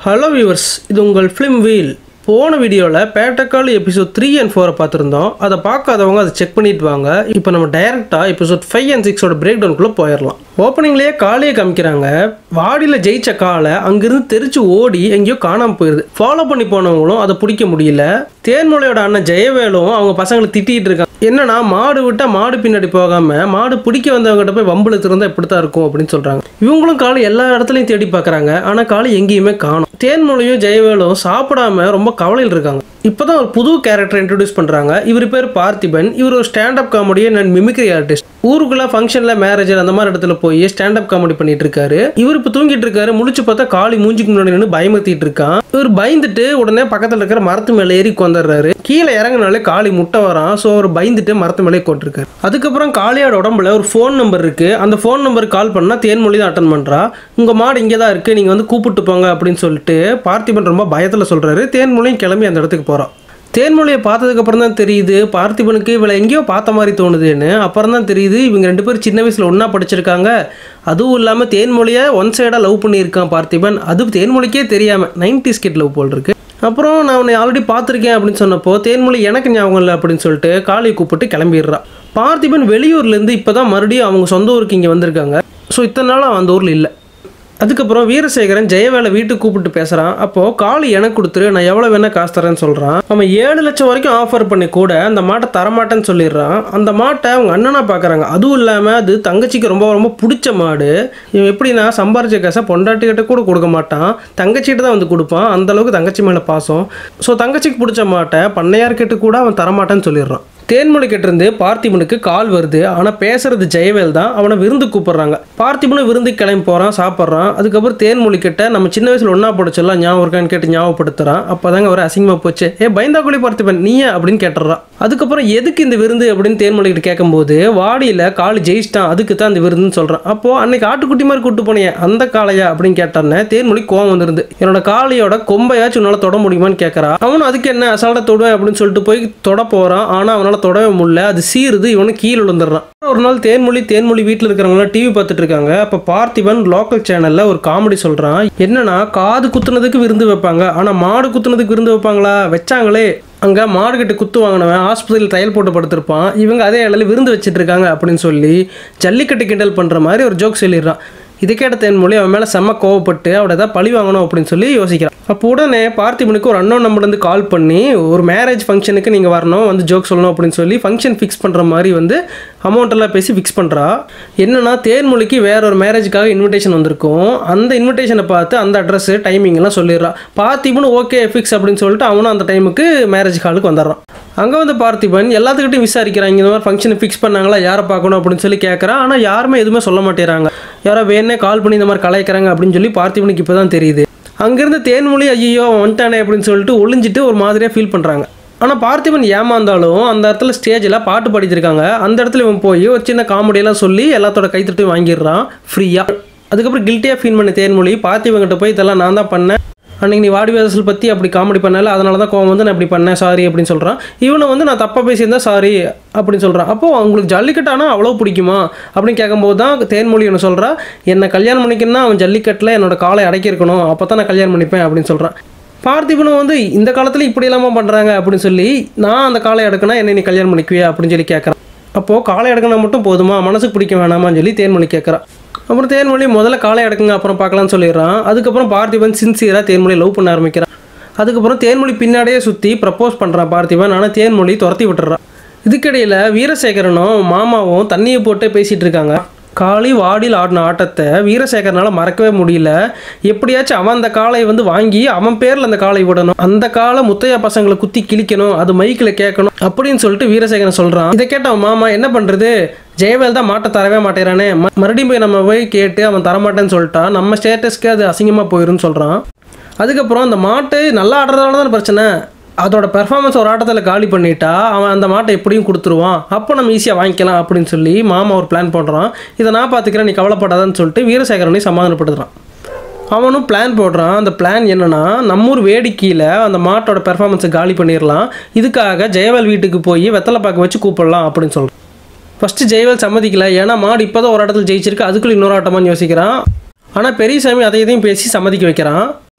Hello viewers இது உங்கள் film wheel போன வீடியோவில் பேட்டக்கால் எபிசோட் த்ரீ அண்ட் ஃபோரை பார்த்துருந்தோம் அதை பார்க்காதவங்க அதை செக் பண்ணிட்டு வாங்க இப்போ நம்ம டைரெக்டாக எபிசோட் ஃபைவ் அண்ட் சிக்ஸோட பிரேக் டவுனுக்குள்ளே போயிடலாம் ஓப்பனிங்லேயே காளையை காமிக்கிறாங்க வாடியில் ஜெயிச்ச காலை அங்கிருந்து தெரிச்சு ஓடி எங்கேயோ காணாமல் போயிடுது ஃபாலோ பண்ணி போனவங்களும் அதை பிடிக்க முடியல தேன்மொழியோட அண்ணன் ஜெயவேலும் அவங்க பசங்களை திட்டிகிட்டு இருக்காங்க என்னன்னா மாடு விட்டா மாடு பின்னாடி போகாம மாடு பிடிக்க வந்தவங்ககிட்ட போய் வம்புல திறந்தா இப்படித்தான் இருக்கும் அப்படின்னு சொல்றாங்க இவங்களும் காளை எல்லா இடத்துலையும் தேடி பார்க்கறாங்க ஆனா காளை எங்கேயுமே காணும் தேன்மொழியும் ஜெயவேலும் சாப்பிடாம ரொம்ப கவலையில் இருக்காங்க இப்போதான் ஒரு புது கேரக்டர் இன்ட்ரடியூஸ் பண்றாங்க இவர் பேர் பார்த்திபன் இவர் ஒரு standup comedian and mimicry artist ஊருக்குள்ள ஃபங்க்ஷன்ல மேரேஜ் அந்த மாதிரி இடத்துல போய் ஸ்டாண்டப் காமெடி பண்ணிட்டு இருக்காரு இவர் இப்போ தூங்கிட்டு இருக்காரு முழிச்சு பார்த்தா காளி மூஞ்சிக்கு முன்னாடி நின்று பயமுறுத்திட்டு இருக்கான் இவர் பயந்துட்டு உடனே பக்கத்துல இருக்கிற மரத்து மேல ஏறி கொந்துடுறாரு கீழே இறங்கினாலே காளி முட்டை வரான் ஸோ அவர் பயந்துட்டு மரத்து மேலே கொண்டிருக்காரு அதுக்கப்புறம் காளியோட உடம்புல ஒரு ஃபோன் நம்பர் இருக்கு அந்த ஃபோன் நம்பருக்கு கால் பண்ணா தேன்மொழி தான் அட்டன் பண்றா உங்க மாடு இங்கே தான் இருக்கு நீங்க வந்து கூப்பிட்டு போங்க அப்படின்னு சொல்லிட்டு பார்த்திபன் ரொம்ப பயத்துல சொல்றாரு தேன்மொழியும் கிளம்பி அந்த இடத்துக்கு போறான் தேன்மொழியை பார்த்ததுக்கு அப்புறம் தான் தெரியுது பார்த்திபனுக்கு இவளை எங்கேயோ பார்த்த மாதிரி தோணுதுன்னு அப்புறம் தான் தெரியுது இவங்க ரெண்டு பேரும் சின்ன வயசுல ஒண்ணா படிச்சிருக்காங்க அதுவும் இல்லாமல் தேன்மொழியை ஒன் சைடாக லவ் பண்ணியிருக்கான் பார்த்திபன் அது தேன்மொழிக்கே தெரியாமல் நைன்டி ஸ்கிட் லவ் போல் இருக்கு அப்புறம் நான் உன்னை ஆல்ரெடி பார்த்துருக்கேன் அப்படின்னு சொன்னப்போ தேன்மொழி எனக்கு ஞாபகம் இல்லை அப்படின்னு சொல்லிட்டு காளியை கூப்பிட்டு கிளம்பிடுறா பார்த்திபன் வெளியூர்லேருந்து இப்போ தான் மறுபடியும் அவங்க சொந்த ஊருக்கு இங்கே வந்திருக்காங்க ஸோ இத்தனை நாள் அவன் அந்த ஊரில் இல்லை அதுக்கப்புறம் வீரசேகரன் ஜெயவேலை வீட்டுக்கு கூப்பிட்டு பேசுகிறான் அப்போது காளி எனக்கு கொடுத்துரு நான் எவ்வளோ வேணால் காசு தரேன்னு சொல்கிறான் அவன் ஏழு லட்சம் வரைக்கும் ஆஃபர் பண்ணி கூட அந்த மாட்டை தரமாட்டேன்னு சொல்லிடுறான் அந்த மாட்டை அவங்க அண்ணனா பார்க்குறாங்க அதுவும் இல்லாமல் அது தங்கச்சிக்கு ரொம்ப ரொம்ப பிடிச்ச மாடு இவன் எப்படின்னா சம்பாரிச்ச காசை பொண்டாட்டிக்கிட்ட கூட கொடுக்க மாட்டான் தங்கச்சிகிட்ட தான் வந்து கொடுப்பான் அந்த அளவுக்கு தங்கச்சி மேலே பாசம் ஸோ தங்கச்சிக்கு பிடிச்ச மாட்டை பண்ணையார்கிட்ட கூட அவன் தரமாட்டேன்னு சொல்லிடுறான் தேன்மொழி கிட்டேருந்து பார்த்திபனுக்கு கால் வருது ஆனால் பேசுறது ஜெயவேல் தான் அவனை விருந்து கூப்பிடுறாங்க பார்த்திபனும் விருந்துக்கு கிளம்பி போகிறான் சாப்பிட்றான் அதுக்கப்புறம் தேன்மொழி கிட்ட நம்ம சின்ன வயசில் ஒன்றா படிச்சலாம் ஞாபகம் இருக்கான்னு கேட்டு ஞாபகப்படுத்துறான் அப்போதாங்க ஒரு அசிங்கமாக போச்சு ஏ பயந்தாக்குழி பார்த்திபன் நீயா அப்படின்னு கேட்டுறான் அதுக்கப்புறம் எதுக்கு இந்த விருந்து அப்படின்னு தேன்மொழி கிட்ட கேட்கும்போது வாடியில் கால் ஜெயிச்சிட்டான் அதுக்கு தான் இந்த விருந்துன்னு சொல்கிறான் அப்போது அன்னைக்கு ஆட்டுக்குட்டி மாதிரி கூட்டு போனேன் அந்த காளையா அப்படின்னு கேட்டானே தேன்மொழி கோவம் வந்துருந்து என்னோட காளையோட கொம்பையாச்சும் உன்னால் தொட முடியுமான்னு கேட்குறான் அவனும் அதுக்கு என்ன அசால்ட்டாக தொடுவேன் அப்படின்னு சொல்லிட்டு போய் தொட போகிறான் ஆனால் அவனால் தொடவே முடியல அது சீருது இவனு கீழே விழுந்துடுறான் ஒரு நாள் தேன்மொழி தேன்மொழி வீட்டில் இருக்கிறவங்களாம் டிவி பார்த்துட்டு இருக்காங்க அப்போ பார்த்திபன் லோக்கல் சேனலில் ஒரு காமெடி சொல்கிறான் என்னன்னா காது குத்துனதுக்கு விருந்து வைப்பாங்க ஆனால் மாடு குத்துனதுக்கு விருந்து வைப்பாங்களா வச்சாங்களே அங்கே மாடுகிட்ட குத்து வாங்கினவன் ஆஸ்பத்திரியில் தையல் போட்டு படுத்திருப்பான் இவங்க அதே இடத்துல விருந்து வச்சுட்டு இருக்காங்க அப்படின்னு சொல்லி ஜல்லிக்கட்டு கிண்டல் பண்ணுற மாதிரி ஒரு ஜோக் சொல்லிடுறான் இதை கேட்ட தேன்மொழி அவன் மேலே செம்ம கோவப்பட்டு அவட ஏதாவது பழி வாங்கணும் அப்படின்னு சொல்லி யோசிக்கிறான் அப்போ உடனே பார்த்திபனுக்கு ஒரு அன்னோன் நம்பர்லேருந்து கால் பண்ணி ஒரு மேரேஜ் ஃபங்க்ஷனுக்கு நீங்கள் வரணும் வந்து ஜோக் சொல்லணும் அப்படின்னு சொல்லி ஃபங்க்ஷன் ஃபிக்ஸ் பண்ணுற மாதிரி வந்து அமௌண்ட் எல்லாம் பேசி ஃபிக்ஸ் பண்ணுறா என்னன்னா தேன்மொழிக்கு வேற ஒரு மேரேஜுக்காக இன்விடேஷன் வந்திருக்கும் அந்த இன்விடேஷனை பார்த்து அந்த அட்ரஸ் டைமிங் எல்லாம் சொல்லிடுறா பார்த்திபனும் ஓகே ஃபிக்ஸ் அப்படின்னு சொல்லிட்டு அவனும் அந்த டைமுக்கு மேரேஜ் ஹாலுக்கு வந்துடுறான் அங்கே வந்து பார்த்திபன் எல்லாத்துக்கிட்டையும் விசாரிக்கிறாங்க இந்த மாதிரி ஃபங்க்ஷன் ஃபிக்ஸ் பண்ணாங்களா யாரை பார்க்கணும் அப்படின்னு சொல்லி கேட்குறான் ஆனால் யாருமே எதுவுமே சொல்ல மாட்டேறாங்க யாரோ வேணே கால் பண்ணி இந்த மாதிரி கலாய்க்கிறாங்க அப்படின்னு சொல்லி பார்த்திபனுக்கு இப்போ தான் தெரியுது அங்கேருந்து தேன்மொழி ஐயோ வந்துட்டானே அப்படின்னு சொல்லிட்டு ஒளிஞ்சிட்டு ஒரு மாதிரியாக ஃபீல் பண்ணுறாங்க ஆனால் பார்த்திபன் ஏமாந்தாலும் அந்த இடத்துல ஸ்டேஜில் பாட்டு பாடிச்சிருக்காங்க அந்த இடத்துல இவன் போய் ஒரு சின்ன காமெடியெல்லாம் சொல்லி எல்லாத்தோட கைத்தட்டையும் வாங்கிடுறான் ஃப்ரீயாக அதுக்கப்புறம் கில்ட்டியாக ஃபீல் பண்ண தேன்மொழி பார்த்திபன்கிட்ட போய் இதெல்லாம் நான் தான் பண்ணேன் அன்னைக்கு நீ வாடி வேதசல் பற்றி அப்படி காமெடி பண்ணல அதனால தான் கோவம் வந்து நான் இப்படி பண்ணேன் சாரி அப்படின்னு சொல்கிறான் இவனை வந்து நான் தப்பாக பேசியிருந்தா சாரி அப்படின்னு சொல்கிறான் அப்போது அவங்களுக்கு ஜல்லிக்கட்டானா அவ்வளோ பிடிக்குமா அப்படின்னு கேட்கும்போது தான் தேன்மொழி என்ன சொல்கிறா என்னை கல்யாணம் பண்ணிக்கணும்னா அவன் ஜல்லிக்கட்டில் என்னோட காலை அடக்கியிருக்கணும் அப்போ தான் நான் கல்யாணம் பண்ணிப்பேன் அப்படின்னு சொல்கிறான் பார்த்திபனும் வந்து இந்த காலத்தில் இப்படி இல்லாமல் பண்ணுறாங்க அப்படின்னு சொல்லி நான் அந்த காலை அடக்குனா என்னை நீ கல்யாணம் பண்ணிக்குவியா அப்படின்னு சொல்லி கேட்குறான் அப்போது காலை அடக்கினா மட்டும் போதுமா மனசுக்கு பிடிக்க வேணாமான்னு சொல்லி தேன்மொழி கேட்குறான் அப்புறம் தேன்மொழி முதல்ல காலை அடக்குங்க அப்புறம் பார்க்கலாம்னு சொல்லிடுறான் அதுக்கப்புறம் பார்த்திபன் சின்சியராக தேன்மொழி லவ் பண்ண ஆரம்பிக்கிறான் அதுக்கப்புறம் தேன்மொழி பின்னாடியே சுற்றி ப்ரப்போஸ் பண்ணுறான் பார்த்திபன் ஆனால் தேன்மொழி துரத்தி விட்டுறான் இதுக்கிடையில் வீரசேகரனும் மாமாவும் தண்ணியை போட்டு பேசிகிட்டு இருக்காங்க காளி வாடியில் ஆடின ஆட்டத்தை வீரசேகரனால மறக்கவே முடியல எப்படியாச்சும் அவன் அந்த காளை வந்து வாங்கி அவன் பேரில் அந்த காளை விடணும் அந்த காலை முத்தையா பசங்களை குத்தி கிழிக்கணும் அது மைக்கில் கேட்கணும் அப்படின்னு சொல்லிட்டு வீரசேகரன் சொல்கிறான் இதை கேட்ட அவன் மாமா என்ன பண்ணுறது ஜெயவேல் தான் மாட்டை தரவே மாட்டேறானே ம- மறுபடியும் போய் நம்ம போய் கேட்டு அவன் தரமாட்டேன்னு சொல்லிட்டான் நம்ம ஸ்டேட்டஸ்க்கு அது அசிங்கமாக போயிருன்னு சொல்கிறான் அதுக்கப்புறம் அந்த மாட்டு நல்லா ஆடுறதால தான் பிரச்சனை அதோட பெர்ஃபார்மன்ஸ் ஒரு ஆட்டத்தில் காலி பண்ணிட்டா அவன் அந்த மாட்டை எப்படியும் கொடுத்துருவான் அப்போ நம்ம ஈஸியாக வாங்கிக்கலாம் அப்படின்னு சொல்லி மாமா ஒரு பிளான் பண்ணுறான் இதை நான் பார்த்துக்கிறேன் நீ கவலைப்படாதான்னு சொல்லிட்டு வீரசேகரனை சமாதானப்படுத்துறான் அவனும் பிளான் போடுறான் அந்த பிளான் என்னன்னா நம்மூர் வேடிக்கையில் அந்த மாட்டோட பெர்ஃபார்மன்ஸை காலி பண்ணிடலாம் இதுக்காக ஜெயவேல் வீட்டுக்கு போய் வெத்தலை பாக்க வச்சு கூப்பிடலாம் அப்படின்னு சொல்கிறான் ஃபஸ்ட்டு ஜெயவேல் சம்மதிக்கல ஏன்னா மாடு இப்போ தான் ஒரு இடத்துல ஜெயிச்சிருக்கு அதுக்குள்ள இன்னொரு ஆட்டமான்னு யோசிக்கிறான் ஆனால் பெரியசாமி அதை இதையும் பேசி சம்மதிக்க வைக்கிறான்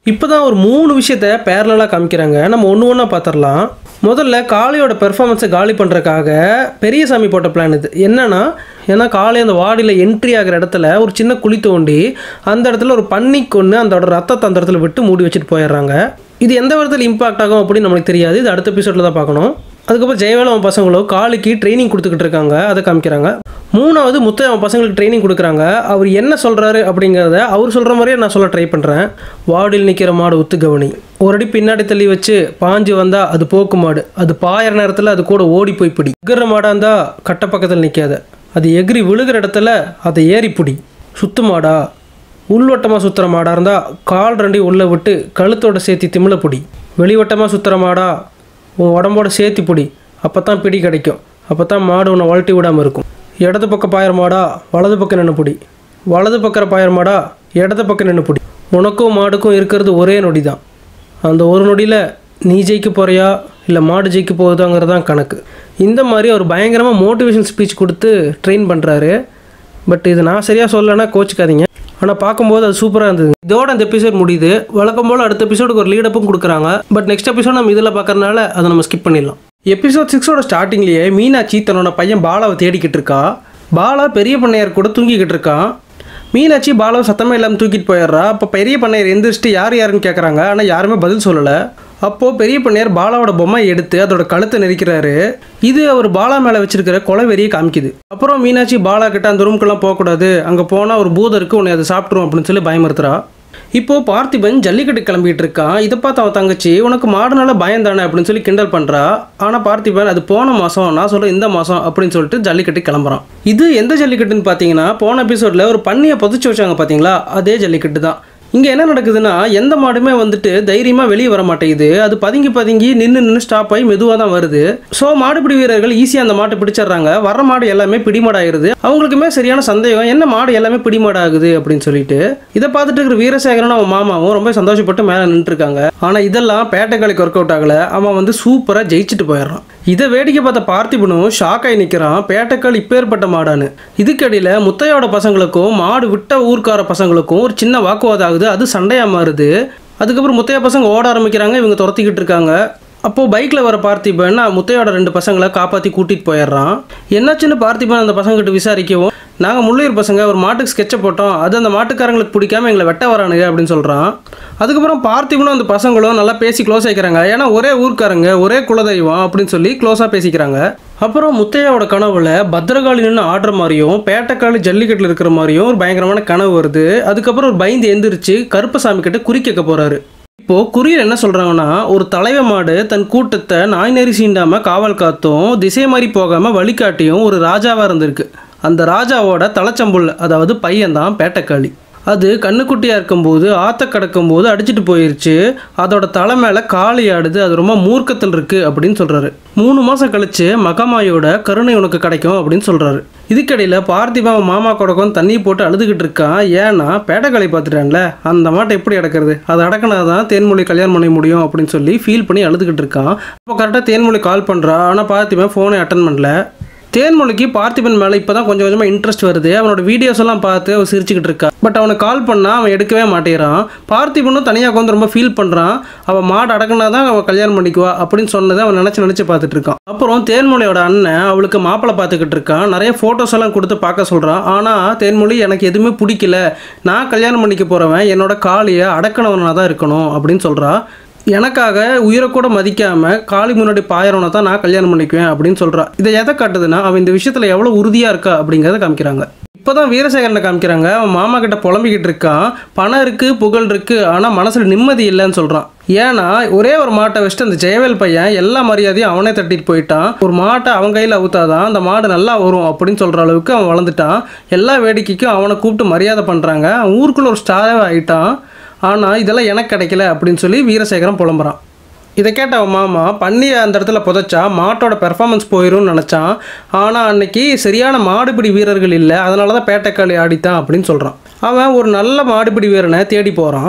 இப்போ தான் ஒரு மூணு விஷயத்த பேரலாக காமிக்கிறாங்க நம்ம ஒன்று ஒன்றா பார்த்துடலாம் முதல்ல காளையோட பெர்ஃபார்மன்ஸை காலி பண்ணுறக்காக பெரியசாமி போட்ட பிளான் இது என்னன்னா ஏன்னா காளை அந்த வாடியில் என்ட்ரி ஆகிற இடத்துல ஒரு சின்ன குழி தோண்டி அந்த இடத்துல ஒரு பன்னி கொன்று அதோட ரத்தத்தை அந்த இடத்துல விட்டு மூடி வச்சுட்டு போயிடுறாங்க இது எந்த விதத்தில் இம்பாக்ட் ஆகும் அப்படின்னு நம்மளுக்கு தெரியாது இது அடுத்த எபிசோடில் தான் பார்க்கணும் அதுக்கப்புறம் ஜெயவேலம் பசங்களும் காலுக்கு ட்ரைனிங் கொடுத்துக்கிட்டு இருக்காங்க அதை காமிக்கிறாங்க மூணாவது முத்தைய அவன் பசங்களுக்கு ட்ரைனிங் கொடுக்குறாங்க அவர் என்ன சொல்கிறாரு அப்படிங்கிறத அவர் சொல்கிற மாதிரியே நான் சொல்ல ட்ரை பண்ணுறேன் வார்டில் நிற்கிற மாடு உத்து கவனி ஒரு அடி பின்னாடி தள்ளி வச்சு பாஞ்சு வந்தால் அது போக்கு மாடு அது பாயிற நேரத்தில் அது கூட ஓடி போய் பிடி எகிற மாடாக இருந்தால் கட்ட பக்கத்தில் நிற்காத அது எகிரி விழுகிற இடத்துல அதை ஏறி பிடி சுத்து மாடா உள்வட்டமாக சுற்றுற மாடாக இருந்தால் கால் ரெண்டையும் உள்ளே விட்டு கழுத்தோட சேர்த்தி திமிழ பிடி வெளிவட்டமாக சுற்றுற மாடா உன் உடம்போட சேர்த்தி பிடி அப்போ தான் பிடி கிடைக்கும் அப்போ தான் மாடு உன்னை வளட்டி விடாமல் இருக்கும் இடது பக்கம் பாயிற மாடா வலது பக்கம் நின்று பிடி வலது பக்கம் பாயிற மாடா இடது பக்கம் நின்று பிடி உனக்கும் மாடுக்கும் இருக்கிறது ஒரே நொடி தான் அந்த ஒரு நொடியில் நீ ஜெயிக்க போறியா இல்லை மாடு ஜெயிக்க போகுதாங்கிறது தான் கணக்கு இந்த மாதிரி அவர் பயங்கரமாக மோட்டிவேஷன் ஸ்பீச் கொடுத்து ட்ரெயின் பண்ணுறாரு பட் இது நான் சரியாக சொல்லலைன்னா கோச்சிக்காதீங்க ஆனால் பார்க்கும்போது அது சூப்பராக இருந்தது இதோட அந்த எபிசோட் முடியுது வழக்கம் போல் அடுத்த எபிசோடுக்கு ஒரு லீடப்பும் கொடுக்குறாங்க பட் நெக்ஸ்ட் எபிசோட் நம்ம இதில் பார்க்கறனால அதை நம்ம ஸ்கிப் பண்ணிடலாம் எபிசோட் சிக்ஸோட ஸ்டார்டிங்லேயே மீனாட்சி தன்னோட பையன் பாலாவை தேடிக்கிட்டு இருக்கா பாலா பெரிய பண்ணையார் கூட தூங்கிக்கிட்டு இருக்கான் மீனாட்சி பாலாவை சத்தமே இல்லாமல் தூக்கிட்டு போயிடுறா அப்போ பெரிய பண்ணையர் எந்திரிச்சிட்டு யார் யாருன்னு கேட்குறாங்க ஆனால் யாருமே பதில் சொல்லலை அப்போது பெரிய பண்ணையார் பாலாவோட பொம்மை எடுத்து அதோட கழுத்தை நெரிக்கிறாரு இது அவர் பாலா மேலே வச்சிருக்கிற கொலை வெறியை காமிக்குது அப்புறம் மீனாட்சி பாலா கிட்ட அந்த ரூம்க்கெல்லாம் போகக்கூடாது அங்கே போனால் ஒரு பூதம் இருக்கு உன்னை அதை சாப்பிட்ரும் அப்படின்னு சொல்லி பயமுறுத்துறா இப்போ பார்த்திபன் ஜல்லிக்கட்டு கிளம்பிட்டு இருக்கான் இதை பார்த்து அவன் தங்கச்சி உனக்கு மாடுனால பயம் தானே அப்படின்னு சொல்லி கிண்டல் பண்ணுறா ஆனால் பார்த்திபன் அது போன மாதம் நான் சொல்கிறேன் இந்த மாதம் அப்படின்னு சொல்லிட்டு ஜல்லிக்கட்டு கிளம்புறான் இது எந்த ஜல்லிக்கட்டுன்னு பார்த்தீங்கன்னா போன எபிசோடில் ஒரு பண்ணியை புதைச்சி வச்சாங்க பார்த்தீங்களா அதே ஜல்லிக்கட்டு தான் இங்கே என்ன நடக்குதுன்னா எந்த மாடுமே வந்துட்டு தைரியமாக வெளியே வர மாட்டேங்குது அது பதுங்கி பதுங்கி நின்று நின்று ஸ்டாப் ஆகி மெதுவாக தான் வருது ஸோ மாடுபிடி வீரர்கள் ஈஸியாக அந்த மாட்டை பிடிச்சிடுறாங்க வர மாடு எல்லாமே பிடிமாடாயிருது அவங்களுக்குமே சரியான சந்தேகம் என்ன மாடு எல்லாமே பிடிமாடாகுது அப்படின்னு சொல்லிட்டு இதை பார்த்துட்டு இருக்கிற வீரசேகரனும் அவன் மாமாவும் ரொம்ப சந்தோஷப்பட்டு மேலே நின்றுருக்காங்க ஆனால் இதெல்லாம் பேட்டைக்காலிக்கு ஒர்க் அவுட் ஆகலை அவன் வந்து சூப்பராக ஜெயிச்சுட்டு போயிடுறான் இதை வேடிக்கை பார்த்த பார்த்திபனும் ஷாக் ஆகி நிற்கிறான் பேட்டைக்கால் இப்பேற்பட்ட மாடான்னு இதுக்கடியில் முத்தையோட பசங்களுக்கும் மாடு விட்ட ஊர்க்கார பசங்களுக்கும் ஒரு சின்ன வாக்குவாதம் ஆகுது அது சண்டையாக மாறுது அதுக்கப்புறம் முத்தையா பசங்க ஓட ஆரம்பிக்கிறாங்க இவங்க துரத்திக்கிட்டு இருக்காங்க அப்போது பைக்கில் வர பார்த்திபன் முத்தையோட ரெண்டு பசங்களை காப்பாற்றி கூட்டிகிட்டு போயிடுறான் என்னாச்சுன்னு பார்த்திபன் அந்த பசங்ககிட்ட விசாரிக்கவும் நாங்கள் முள்ளையூர் பசங்க ஒரு மாட்டுக்கு ஸ்கெட்சை போட்டோம் அது அந்த மாட்டுக்காரங்களுக்கு பிடிக்காம எங்களை வெட்ட வரானுங்க அப்படின்னு சொல்கிறான் அதுக்கப்புறம் பார்த்திபனும் அந்த பசங்களும் நல்லா பேசி க்ளோஸ் ஆகிக்கிறாங்க ஏன்னா ஒரே ஊர்க்காரங்க ஒரே குலதெய்வம் அப்படின்னு சொல்லி க்ளோஸாக பேசிக்கிறாங்க அப்புறம் முத்தையாவோட கனவுல பத்திரகாளி நின்று ஆடுற மாதிரியும் பேட்டைக்காளி ஜல்லிக்கட்டில் இருக்கிற மாதிரியும் ஒரு பயங்கரமான கனவு வருது அதுக்கப்புறம் ஒரு பயந்து எந்திரிச்சு கருப்பசாமி கிட்ட குறி கேட்க போறாரு இப்போ குறியர் என்ன சொல்றாங்கன்னா ஒரு தலைவ மாடு தன் கூட்டத்தை நாய் நெறி சீண்டாம காவல் காத்தும் திசை மாறி போகாம வழிகாட்டியும் ஒரு ராஜாவா இருந்திருக்கு அந்த ராஜாவோட தலைச்சம்புல் அதாவது பையன் தான் பேட்டைக்காளி அது கண்ணுக்குட்டியாக இருக்கும்போது ஆற்ற கடக்கும்போது அடிச்சிட்டு போயிருச்சு அதோட தலை மேலே காளி ஆடுது அது ரொம்ப மூர்க்கத்தில் இருக்குது அப்படின்னு சொல்கிறாரு மூணு மாதம் கழிச்சு மகமாயோட கருணை உனக்கு கிடைக்கும் அப்படின்னு சொல்கிறாரு இதுக்கடையில் பார்த்திபா அவன் மாமா கொடுக்கும் தண்ணி போட்டு அழுதுகிட்டு இருக்கான் ஏன்னா பேட்டைக்காளி பார்த்துட்டான்ல அந்த மாட்டை எப்படி அடக்கிறது அதை அடக்கினாதான் தேன்மொழி கல்யாணம் பண்ண முடியும் அப்படின்னு சொல்லி ஃபீல் பண்ணி அழுதுகிட்டு இருக்கான் அப்போ கரெக்டாக தேன்மொழி கால் பண்ணுறா ஆனால் பார்த்திபன் ஃபோனை அட்டன் பண்ணல தேன்மொழிக்கு பார்த்திபன் மேலே இப்போ தான் கொஞ்சம் கொஞ்சமாக இன்ட்ரெஸ்ட் வருது அவனோட வீடியோஸ் எல்லாம் பார்த்து அவன் சிரிச்சுக்கிட்டு இருக்கா பட் அவனுக்கு கால் பண்ணால் அவன் எடுக்கவே மாட்டேறான் பார்த்திபனும் தனியாக உட்காந்து ரொம்ப ஃபீல் பண்ணுறான் அவன் மாடு அடக்குனா தான் அவன் கல்யாணம் பண்ணிக்குவா அப்படின்னு சொன்னதை அவன் நினச்சி நினச்சி பார்த்துட்டு இருக்கான் அப்புறம் தேன்மொழியோட அண்ணன் அவளுக்கு மாப்பிள்ளை பார்த்துக்கிட்டு இருக்கான் நிறைய ஃபோட்டோஸ் எல்லாம் கொடுத்து பார்க்க சொல்கிறான் ஆனால் தேன்மொழி எனக்கு எதுவுமே பிடிக்கல நான் கல்யாணம் பண்ணிக்க போகிறவன் என்னோட காளியை அடக்கணவனாக தான் இருக்கணும் அப்படின்னு சொல்கிறா எனக்காக உயிரை கூட மதிக்காம காளி முன்னாடி பாயறவனை தான் நான் கல்யாணம் பண்ணிக்குவேன் அப்படின்னு சொல்றா இதை எதை காட்டுதுன்னா அவன் இந்த விஷயத்துல எவ்வளவு உறுதியா இருக்கா அப்படிங்கிறத காமிக்கிறாங்க இப்போதான் வீரசேகரனை காமிக்கிறாங்க அவன் மாமா கிட்ட புலம்பிக்கிட்டு இருக்கான் பணம் இருக்கு புகழ் இருக்கு ஆனா மனசுல நிம்மதி இல்லைன்னு சொல்றான் ஏன்னா ஒரே ஒரு மாட்டை வச்சுட்டு அந்த ஜெயவேல் பையன் எல்லா மரியாதையும் அவனே தட்டிட்டு போயிட்டான் ஒரு மாட்டை அவன் கையில் அவுத்தாதான் அந்த மாடு நல்லா வரும் அப்படின்னு சொல்ற அளவுக்கு அவன் வளர்ந்துட்டான் எல்லா வேடிக்கைக்கும் அவனை கூப்பிட்டு மரியாதை பண்றாங்க அவன் ஊருக்குள்ள ஒரு ஸ்டாரே ஆயிட்டான் ஆனால் இதெல்லாம் எனக்கு கிடைக்கல அப்படின்னு சொல்லி வீரசேகரன் புலம்புறான் இதை கேட்ட அவன் மாமா பண்ணியை அந்த இடத்துல புதைச்சா மாட்டோட பெர்ஃபார்மன்ஸ் போயிரும்னு நினச்சான் ஆனால் அன்னைக்கு சரியான மாடுபிடி வீரர்கள் இல்லை அதனால தான் பேட்டைக்காளி ஆடித்தான் அப்படின்னு சொல்கிறான் அவன் ஒரு நல்ல மாடுபிடி வீரனை தேடி போகிறான்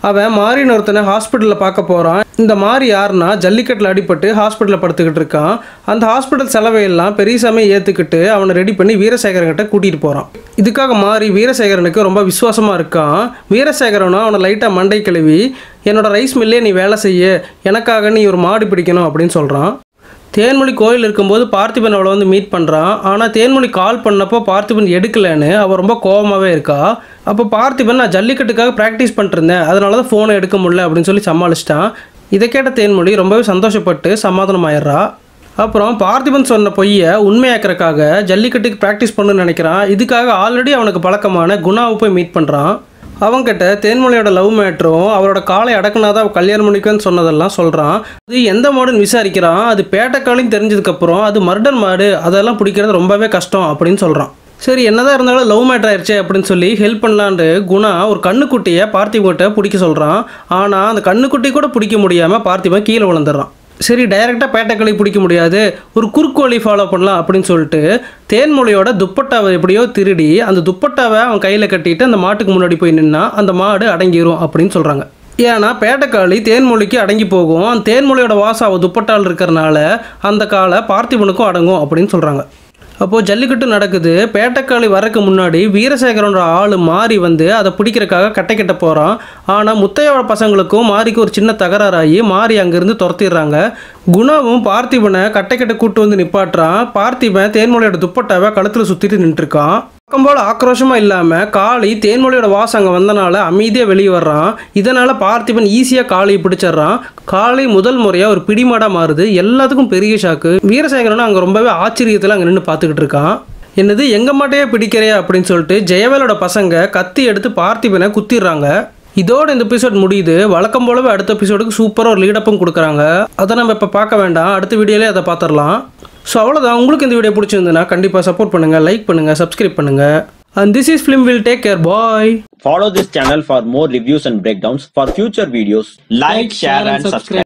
அவன் மாரின்னு ஒருத்தனை ஹாஸ்பிட்டலில் பார்க்க போகிறான் இந்த மாரி யாருன்னா ஜல்லிக்கட்டில் அடிபட்டு ஹாஸ்பிட்டலில் படுத்துக்கிட்டு இருக்கான் அந்த ஹாஸ்பிட்டல் செலவையெல்லாம் பெரியசாமி ஏற்றுக்கிட்டு அவனை ரெடி பண்ணி வீரசேகரன்கிட்ட கூட்டிகிட்டு போகிறான் இதுக்காக மாறி வீரசேகரனுக்கு ரொம்ப விசுவாசமாக இருக்கான் வீரசேகரனும் அவனை லைட்டாக மண்டை கழுவி என்னோட ரைஸ் மில்லே நீ வேலை செய்ய எனக்காக நீ ஒரு மாடு பிடிக்கணும் அப்படின்னு சொல்கிறான் தேன்மொழி கோயில் இருக்கும்போது பார்த்திபன் அவளை வந்து மீட் பண்ணுறான் ஆனால் தேன்மொழி கால் பண்ணப்போ பார்த்திபன் எடுக்கலைன்னு அவள் ரொம்ப கோவமாகவே இருக்கா அப்போ பார்த்திபன் நான் ஜல்லிக்கட்டுக்காக ப்ராக்டிஸ் பண்ணிருந்தேன் அதனால தான் ஃபோனை எடுக்க முடியல அப்படின்னு சொல்லி சமாளிச்சிட்டான் இதை கேட்ட தேன்மொழி ரொம்பவே சந்தோஷப்பட்டு சமாதானம் ஆயிடுறா அப்புறம் பார்த்திபன் சொன்ன பொய்யை உண்மையாக்கிறக்காக ஜல்லிக்கட்டுக்கு ப்ராக்டிஸ் பண்ணுன்னு நினைக்கிறான் இதுக்காக ஆல்ரெடி அவனுக்கு பழக்கமான குணாவை போய் மீட் பண்ணுறான் அவங்கிட்ட தேன்மொழியோட லவ் மேட்ரும் அவரோட காலை அடக்குனாதான் அவள் கல்யாணம் பண்ணிக்குவேன்னு சொன்னதெல்லாம் சொல்கிறான் அது எந்த மாடுன்னு விசாரிக்கிறான் அது பேட்டைக்காலையும் தெரிஞ்சதுக்கப்புறம் அது மர்டன் மாடு அதெல்லாம் பிடிக்கிறது ரொம்பவே கஷ்டம் அப்படின்னு சொல்கிறான் சரி என்னதான் இருந்தாலும் லவ் மேட்டர் ஆயிடுச்சே அப்படின்னு சொல்லி ஹெல்ப் பண்ணலான்ட்டு குணா ஒரு கண்ணுக்குட்டியை பார்த்திபன்கிட்ட பிடிக்க சொல்கிறான் ஆனால் அந்த கண்ணுக்குட்டி கூட பிடிக்க முடியாமல் பார்த்திபன் கீழே விழுந்துடுறான் சரி டைரெக்டாக பேட்டைக்களி பிடிக்க முடியாது ஒரு குறுக்கு வழி ஃபாலோ பண்ணலாம் அப்படின்னு சொல்லிட்டு தேன்மொழியோட துப்பட்டாவை எப்படியோ திருடி அந்த துப்பட்டாவை அவன் கையில் கட்டிட்டு அந்த மாட்டுக்கு முன்னாடி போய் நின்னா அந்த மாடு அடங்கிரும் அப்படின்னு சொல்கிறாங்க ஏன்னா பேட்டைக்காளி தேன்மொழிக்கு அடங்கி போகும் அந்த தேன்மொழியோட வாசம் அவள் துப்பட்டால் இருக்கிறனால அந்த காலை பார்த்திபனுக்கும் அடங்கும் அப்படின்னு சொல்கிறாங்க அப்போது ஜல்லிக்கட்டு நடக்குது பேட்டைக்காளி வரக்கு முன்னாடி வீரசேகரனோட ஆள் மாறி வந்து அதை பிடிக்கிறக்காக கட்டை கட்ட போகிறான் ஆனால் முத்தையோட பசங்களுக்கும் மாரிக்கு ஒரு சின்ன தகராறாகி மாறி அங்கேருந்து துரத்திடுறாங்க குணாவும் பார்த்திபனை கட்டை கட்ட கூட்டு வந்து நிப்பாட்டுறான் பார்த்திபன் தேன்மொழியோட துப்பட்டாவை கழுத்தில் சுற்றிட்டு நின்றுருக்கான் பக்கம் போல் ஆக்ரோஷமாக இல்லாமல் காளி தேன்மொழியோட வாசம் அங்கே வந்தனால அமைதியாக வெளியே வர்றான் இதனால் பார்த்திபன் ஈஸியாக காளியை பிடிச்சிடுறான் காளி முதல் முறையாக ஒரு பிடிமாடாக மாறுது எல்லாத்துக்கும் பெரிய ஷாக்கு வீரசேகரனும் அங்கே ரொம்பவே ஆச்சரியத்தில் அங்கே நின்று பார்த்துக்கிட்டு இருக்கான் என்னது எங்கள் மாட்டையே பிடிக்கிறியா அப்படின்னு சொல்லிட்டு ஜெயவேலோட பசங்க கத்தி எடுத்து பார்த்திபனை குத்திடுறாங்க இதோட இந்த எபிசோட் முடியுது வழக்கம் போலவே அடுத்த எபிசோடுக்கு சூப்பராக ஒரு லீடப்பும் கொடுக்குறாங்க அதை நம்ம இப்போ பார்க்க வேண்டாம் அடுத்த வீடியோலே அதை பார்த்துடலாம் ஸோ அவ்வளோதான் உங்களுக்கு இந்த வீடியோ பிடிச்சிருந்துன்னா கண்டிப்பாக சப்போர்ட் பண்ணுங்கள் லைக் பண்ணுங்கள் சப்ஸ்கிரைப் பண்ணுங்கள் and this is film will take care bye Follow this channel for more reviews and breakdowns. For future videos, like, share, and subscribe.